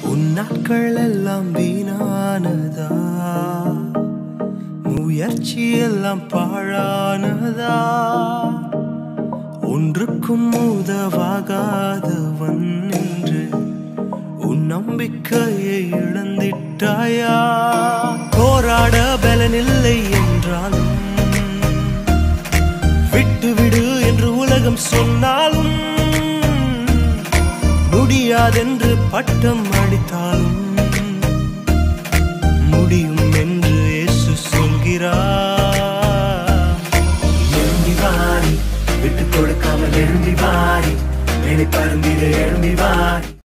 உன் நாட்கள் எல்லாம் வீணானதா முயற்சி எல்லாம் பாழானதா ஒன்றுக்கும் உதவாகாதவன் என்று உன் நம்பிக்கையை இழந்திட்டாயா போராட பலனில்லை என்றாலும் விட்டு விடு என்று உலகம் சொன்னாலும் முடியாதென்று பட்டம் அடித்தாலும் முடியும் என்று இயேசு சொல்கிறார் எழும்பி வாரி விட்டு கொடுக்காமல் எழும்பி வாரி வேலை பருந்திட எழும்பி வாரி